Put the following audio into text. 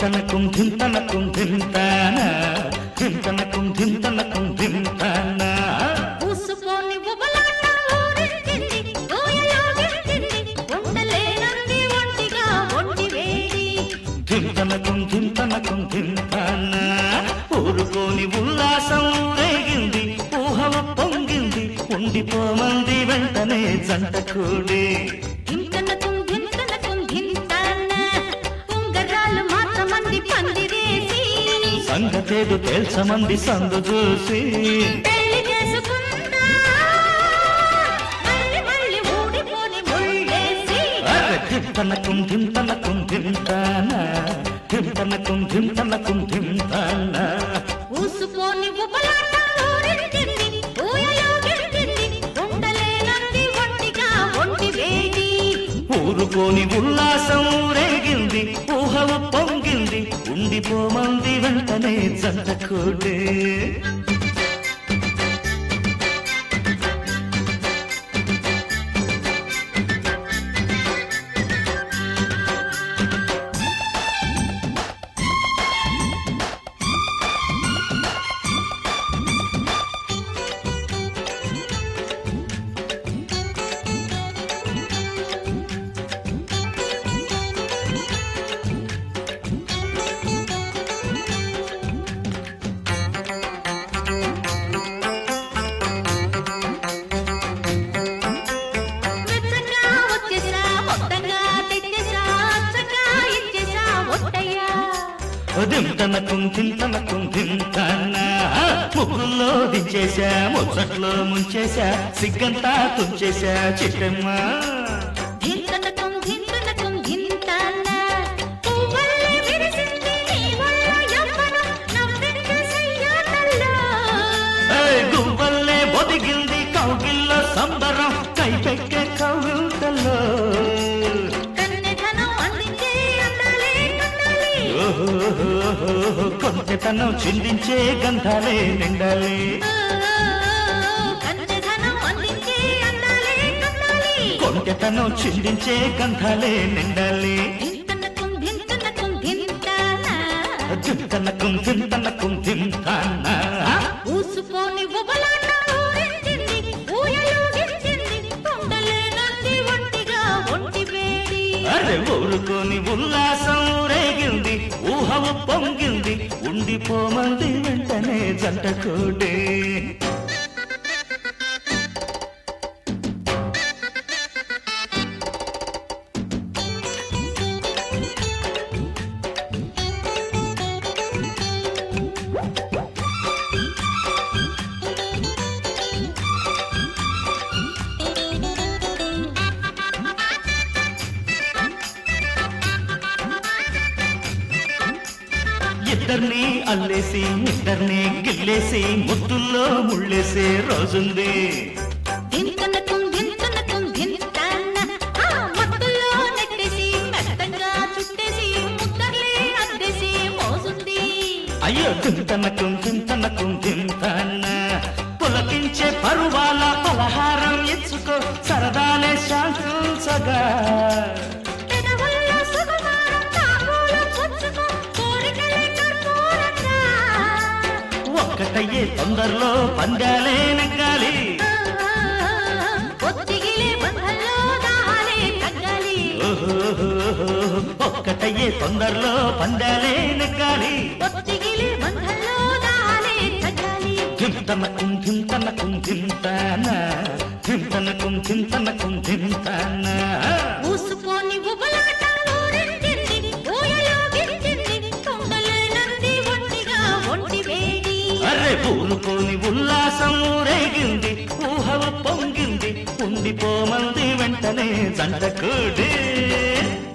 ధింతనకుం ధింతనకుం ధింతాన ధింతనకుం ధింతనకుం ధింతాన పూసుకొని ఉబలాట ఊరించింది, ఊయలో గించింది, ఉండలేనంది ఒంటిగా ఒంటి వేడి. ధింతనకుం ధింతనకుం ధింతాన ఊరుకోని ఉల్లాసం రేగింది ఊహవ పొంగింది ఉండిపోమంది వెంటనే జంట కూడి ధింతనకుం ధింతనకుం ధింతాన, ఉంగరాలు మాత్రమంది పందిరేసి, సంగతేదు తేల్చమంది సందు చూసి పెళ్లి చేసుకుందా, మళ్ళీ మళ్ళీ ఊడిపోని ముళ్ళేసి. అరె ధింతనకుం ధింతనకుం ధింతాన ధింతనకుం ధింతనకుం ధింతాన పూసుకొని ఉబలాట ఊరించింది, ఊయలో గించింది, ఉండలేనంది ఒంటిగా ఒంటి వేడి. ఊరుకోని ఉల్లాసం రేగింది ఊహవ పొంగింది ఉండిపోమంది వెంటనే జంట కూడే మెచ్చగా వచ్చేసా, మొత్తంగా తెచ్చేసా, అచ్చగా ఇచ్చేసా, ఒట్టయ్యా. దింతనకుం దింతనకుం దింతన ముగ్గుల్లో దించేశా ముచ్చట్లో ముంచేశా సిగ్గంతా తుంచేశా చిట్టమ్మ ధింతనకం, ధింతనకం, ధింతన. పువ్వల్లే విరిసింది నీ వల్ల యవ్వనం, నవ్వింది సయ్యాటల్లో. ఏయ్ గువ్వల్లే ఒదిగింది కౌగిల్లో సంబరం కైపెక్కే కౌగిల్తల్లో కన్నెతనం అందించే అందాలే కందాలి. ఓహోహోహోహో, కొంటెతనం చిందించే గంధాలే నిండాలి ఓ, కన్నెతనం అందించే అందాలే కందాలి. కొంటెతనం చిందించే గంధాలే నిండాలి ధింతనకం, ధింతనకం, ధింతన. దింతనకుం దింతనకుం దింతన ఊసుకొని ఉబలాట ఊరించింది, ఊయలు గించింది, ఉండలేనంది ఒంటిగా ఒంటి వేడి. అరే ఊరుకొని ఉల్లాసం రేగింది ఊహవ పొంగింది ఉండిపోమంది వెంటనే జంట కూడే ఇద్దరిని అల్లేసి ఇద్దరిని గిల్లేసి ముద్దుల్లో ముళ్ళేసే రోజుంది ధింతనకం, ధింతనకం, ధింతన. ఆ మత్తులో నెట్టేసి, మెత్తగా చుట్టేసి, ముద్దర్లే అద్దేసి మోసుంది. అయ్యో దింతనకుం దింతనకుం దింతన పులకించే పరువాల పలహారం ఇచ్చుకో సరదాలే శాంతించగా పెదవుల్లో సుకుమారం, తాంబూలం పుచ్చుకో, కోరికలే కర్పూరంగా. ఒక్కటయ్యే తొందరలో పందాలే నెగ్గాలి ఒత్తిగిలే బంధంలో దాహాలే తగ్గాలి ఓహోహోహో, ఒక్కటయ్యే తొందరలో పందాలే నెగ్గాలి ఒత్తిగిలే బంధంలో దాహాలే తగ్గాలి ధింతనకుం ధింతనకుం ధింతన ధింతనకుం ధింతనకుం ధింతన మూసుకొని ఉబలాట ఊరించింది ఊయలో గించింది తొండలేనంది ఒంటిగా ఒంటి వేడి అరే ఊరుకోని ఉల్లాసం రేగింది ఊహవ పొంగింది ఉండిపోమంది వెంటనే జంట కూడి